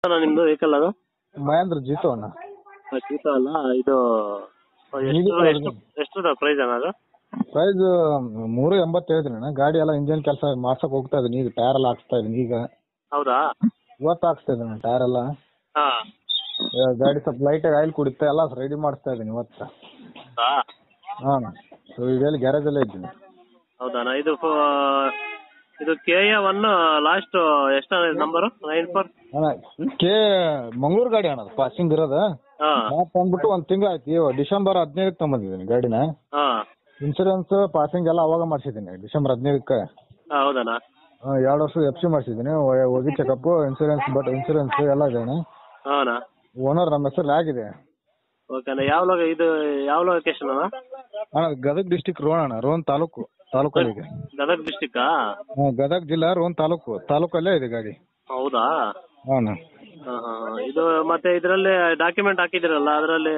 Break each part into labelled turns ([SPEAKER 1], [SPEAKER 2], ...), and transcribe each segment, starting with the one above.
[SPEAKER 1] ಅಣ್ಣ ನಿಮ್ದು ವೆಹಿಕಲ್ ಅದು
[SPEAKER 2] ಮಹೇಂದ್ರ ಜೀತು ಅಣ್ಣ
[SPEAKER 1] ಚೀತ ಅಲ್ಲ ಇದು
[SPEAKER 2] ನೀಲಿ
[SPEAKER 1] ಎಷ್ಟು
[SPEAKER 2] colour
[SPEAKER 1] ಎಷ್ಟು ಎಷ್ಟು ಪ್ರೈಸ್ ಅಣ್ಣ ಅದು
[SPEAKER 2] ಪ್ರೈಸ್ ಮೂರು ಎಂಬತ್ತು ಹೇಳಿದ್ರಿ ಅಣ್ಣ ಗಾಡಿ ಎಲ್ಲ ಇಂಜಿನ್ ಕೆಲಸ ಮಾಡ್ಸಕ್ ಹೋಗ್ತಾ ಇದೀನಿ ಈಗ ಟೈರ್ ಎಲ್ಲ ಹಾಕ್ಸ್ತಾ ಇದೀನಿ ಈಗ
[SPEAKER 1] ಹೌದಾ
[SPEAKER 2] ಇವತ್ತು ಹಾಕ್ಸ್ತಾ ಇದ್ದೀನಿ ಟೈರ್ ಎಲ್ಲ
[SPEAKER 1] ಹಾ
[SPEAKER 2] ಇವಾಗ ಗಾಡಿ ಸ್ವಲ್ಪ ಲೈಟಾಗಿ ಆಯಿಲ್ ಕುಡಿತಾ ಎಲ್ಲ ರೆಡಿ ಮಾಡಿಸ್ತಾ ಇದೀನಿ ಇವತ್ತು
[SPEAKER 1] ಹೌದಾ
[SPEAKER 2] ಹಾಂ ಸೊ ಈಗ ಎಲ್ಲಿ ಗ್ಯಾರೇಜಲ್ಲೇ ಇದ್ದೀನಿ
[SPEAKER 1] ಹೌದಾ ಇದು ಫ- ಇದು ಕೆ ಎ ಒನ್ ಲಾಸ್ಟ್ ಎಷ್ಟು ನಂಬರು ನೈನ್ ಫೋರ್
[SPEAKER 2] ಅಣ್ಣ ಕೆ ಮಂಗಳೂರು ಗಾಡಿ ಅಣ್ಣ ಪಾಸಿಂಗ್ ಇರೋದು
[SPEAKER 1] ಹಾ
[SPEAKER 2] ನಾನು ತಂದ್ಬಿಟ್ಟು ಒಂದು ತಿಂಗಳು ಆಯ್ತು ಇವಾಗ ಡಿಸೆಂಬರ್ ಹದಿನೈದಕ್ಕೆ ತಗೊಂಬಂದಿದ್ದೀನಿ ಗಾಡಿನ
[SPEAKER 1] ಹಾ
[SPEAKER 2] ಇನ್ಸೂರೆನ್ಸ್ ಪಾಸಿಂಗ್ ಎಲ್ಲ ಅವಾಗ ಮಾಡಿಸಿದ್ದೀನಿ ಡಿಸೆಂಬರ್ ಹದಿನೈದಕ್ಕೆ
[SPEAKER 1] ಹಾ, ಹೌದಣ್ಣ
[SPEAKER 2] ಎರಡು ವರ್ಷ ಎಫ್ ಸಿ ಮಾಡಿಸಿದ್ದೀನಿ ಹೋಗಿ ಚೆಕಪ್ ಇನ್ಸೂರೆನ್ಸ್ ಬಟ್ ಇನ್ಸೂರೆನ್ಸ್ ಎಲ್ಲ ಇದೆ ಅಣ್ಣ
[SPEAKER 1] ಹಾಂ
[SPEAKER 2] ಓನರ್ ನಮ್ಮ ಹೆಸರಲ್ಲಿ ಆಗಿದೆ
[SPEAKER 1] ಓಕೆ ಅಣ್ಣ ಯಾವ ಲೊಕ ಇದು ಯಾವ ಲೊಕೇಶನ್ ಅಣ್ಣ
[SPEAKER 2] ಅಣ್ಣ ಗದಗ ಡಿಸ್ಟಿಕ್ ರೋಣ ಅಣ್ಣ ರೋನ್ ತಾಲೂಕು ತಾಲೂಕಲ್ಲಿದೆ
[SPEAKER 1] ಗದಗ ಡಿಸ್ಟಿಕ್ಕಾ
[SPEAKER 2] ಹಾಂ ಗದಗ ಜಿಲ್ಲಾ ರೋನ್ ತಾಲೂಕು ತಾಲೂಕಲ್ಲೇ ಇದೆ ಗಾಡಿ
[SPEAKER 1] ಹೌದಾ
[SPEAKER 2] ಹಾಂ
[SPEAKER 1] ಹಾಂ ಹಾಂ ಇದು ಮತ್ತೆ ಇದರಲ್ಲಿ ಡಾಕ್ಯುಮೆಂಟ್ ಹಾಕಿದಿರಲ್ಲ ಅದರಲ್ಲಿ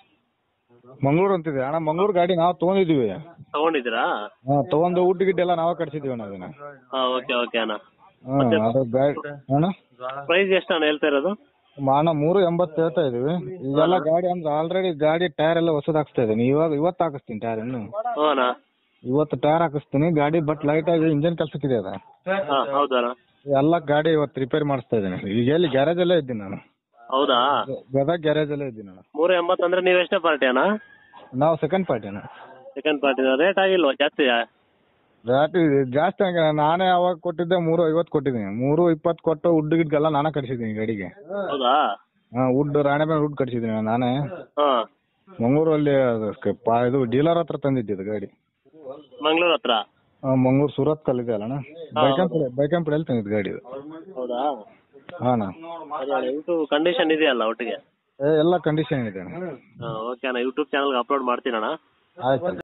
[SPEAKER 2] ಮಂಗಳೂರು ಅಂತಿದೆ ಅಣ್ಣ ಮಂಗಳೂರು ಗಾಡಿ ನಾವು ತೊಗೊಂಡಿದ್ದೀವಿ
[SPEAKER 1] ತಗೊಂಡಿದ್ದೀರಾ
[SPEAKER 2] ಹಾಂ ತೊಗೊಂಡು ಊಟ ಗಿಡ್ಡ ಎಲ್ಲ ನಾವೇ ಕಟ್ಸಿದ್ದೀವಿ ಅಣ್ಣ ಅದನ್ನ
[SPEAKER 1] ಹಾಂ ಓಕೆ ಓಕೆ ಅಣ್ಣ
[SPEAKER 2] ಹಾಂ ಅದು ಗಾಡಿ ಅಣ್ಣ
[SPEAKER 1] ಪ್ರೈಸ್ ಎಷ್ಟು ಅಣ್ಣ ಹೇಳ್ತಾ ಇರೋದು
[SPEAKER 2] ಅಣ್ಣ ಮೂರು ಎಂಬತ್ತು ಹೇಳ್ತಾ ಇದೀವಿ ಈಗೆಲ್ಲ ಗಾಡಿ ಅಂದ್ರೆ ಆಲ್ರೆಡಿ ಗಾಡಿ ಟೈರ್ ಎಲ್ಲ ಹೊಸದು ಹಾಕ್ಸ್ತಾ ಇದ್ದೀನಿ ಇವಾಗ ಇವತ್ತು ಹಾಕಿಸ್ತೀನಿ ಟೈರ್ ಇನ್ನು
[SPEAKER 1] ಹ್ಞೂ ಅಣ್ಣ
[SPEAKER 2] ಇವತ್ತು ಟೈರ್ ಹಾಕಿಸ್ತೀನಿ ಗಾಡಿ ಬಟ್ ಲೈಟ್ ಆಗಿ ಇಂಜನ್ ಕೆಲಸಕ್ಕಿದೆ ಅದ
[SPEAKER 1] ಹಾಂ ಹೌದಾ ಅಣ್ಣ
[SPEAKER 2] ಎಲ್ಲ ಗಾಡಿ ಇವತ್ತು ರಿಪೇರಿ ಮಾಡಿಸ್ತಾ ಇದ್ದೀನಿ ಈಗ ಎಲ್ಲಿ ಗ್ಯಾರೇಜಲ್ಲೇ ಇದ್ದೀನಿ ನಾನು
[SPEAKER 1] ಹೌದಾ
[SPEAKER 2] ಗದಗ ಗ್ಯಾರೇಜಲ್ಲೇ ಇದ್ದೀನಿ ನಾನು
[SPEAKER 1] ಮೂರು ಎಂಬತ್ತು ಅಂದ್ರೆ ನೀವು ಎಷ್ಟೇ ಪಾರ್ಟಿ ಅಣ್ಣ
[SPEAKER 2] ನಾವು ಸೆಕೆಂಡ್ ಪಾರ್ಟಿ ಅಣ್ಣ
[SPEAKER 1] ಸೆಕೆಂಡ್ ಪಾರ್ಟಿ ರೇಟ್ ಆಗಿಲ್ವಾ ಜಾಸ್ತಿ
[SPEAKER 2] ರೇಟ್ ಜಾಸ್ತಿ ಹಂಗೆ ನಾನೇ ಅವಾಗ ಕೊಟ್ಟಿದ್ದೆ ಮೂರು ಐವತ್ತು ಕೊಟ್ಟಿದ್ದೀನಿ ಮೂರು ಇಪ್ಪತ್ತು ಕೊಟ್ಟು ಉಡ್ ಗಿಡ್ಗೆಲ್ಲ ನಾನೇ ಕಟ್ಸಿದ್ದೀನಿ ಗಾಡಿಗೆ
[SPEAKER 1] ಹೌದಾ
[SPEAKER 2] ಹಾಂ ಉಡ್ ರಾಣೆಬೆನ್ ಉಡ್ ಕಟ್ಸಿದ್ದೀನಿ ನಾನೇ
[SPEAKER 1] ಹಾಂ
[SPEAKER 2] ಮಂಗಳೂರಲ್ಲಿ ಅದು ಕ- ಪಾ ಇದು ಡೀಲರ್ ಹತ್ರ ತಂದಿದ್ದಿದ್ದು ಗಾಡಿ
[SPEAKER 1] ಮಂಗಳೂರು ಹತ್ರ
[SPEAKER 2] ಹಾಂ ಮಂಗಳೂರು ಸೂರತ್ ಕಲ್ಲಿದೆ ಅಲ್ಲಣ್ಣ ಬೈಕಂಪುರ ಬೈಕಂಪುರಲ್ಲಿ ತಂದಿದ್ದು ಗಾಡಿ ಇದು
[SPEAKER 1] ಹೌದಾ
[SPEAKER 2] ಹಾಂ ಅಣ್ಣ
[SPEAKER 1] ಅದೇ ಇದು ಕಂಡೀಷನ್ ಇದೆಯಲ್ಲ ಒಟ್ಟಿಗೆ
[SPEAKER 2] ಏ, ಎಲ್ಲ ಕಂಡೀಷನ್ ಇದೆ ಅಣ್ಣ
[SPEAKER 1] ಹಾಂ ಓಕೆ ಅಣ್ಣ ಯೂಟ್ಯೂಬ್ ಚಾನಲ್ಗೆ ಅಪ್ಲೋಡ್ ಮಾಡ್ತೀನಿ ಅಣ್ಣ
[SPEAKER 2] ಆಯ್ತು